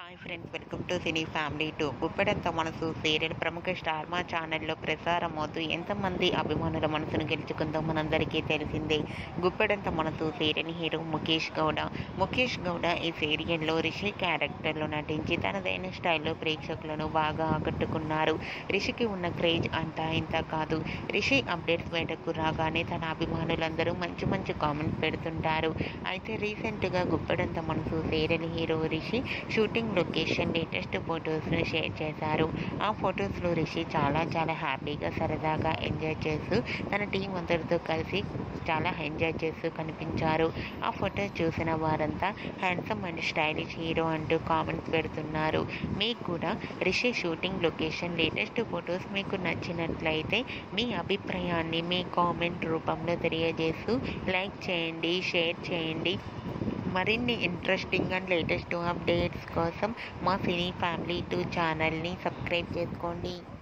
hi friends welcome to cine family two Guppedantha Manasu serial ప్రముఖ star మా ఛానల్లో ప్రసారం అవుతూ ఎంతమంది అభిమానుల మనసును గెలుచుకుందో మనందరికీ తెలిసిందే గుప్పెడంత మనసు సీరియల్ హీరో ముఖేష్ గౌడ ముఖేష్ గౌడ ఈ సీరియల్లో రిషి క్యారెక్టర్లో నటించి తనదైన స్టైల్లో ప్రేక్షకులను బాగా ఆకట్టుకున్నారు రిషికి ఉన్న క్రేజ్ అంతా ఇంత కాదు రిషి అప్డేట్స్ బయటకు రాగానే తన అభిమానులందరూ మంచి మంచి కామెంట్స్ పెడుతుంటారు అయితే రీసెంట్గా Guppedantha Manasu serial hero Rishi shooting location latest ఫొటోస్ను షేర్ చేశారు ఆ ఫొటోస్లో రిషి చాలా చాలా హ్యాపీగా సరదాగా ఎంజాయ్ చేస్తూ తన టీం అందరితో కలిసి చాలా ఎంజాయ్ చేస్తూ కనిపించారు ఆ ఫొటోస్ చూసిన వారంతా హ్యాండ్సమ్ అండ్ స్టైలిష్ హీరో అంటూ కామెంట్స్ పెడుతున్నారు మీకు కూడా Rishi shooting location latest photos మీకు నచ్చినట్లయితే మీ అభిప్రాయాన్ని మీ కామెంట్ రూపంలో తెలియజేస్తూ లైక్ చేయండి షేర్ చేయండి మరిన్ని ఇంట్రెస్టింగ్ అండ్ లేటెస్ట్ అప్డేట్స్ కోసం మా సినీ ఫ్యామిలీ టూ ఛానల్ని సబ్స్క్రైబ్ చేసుకోండి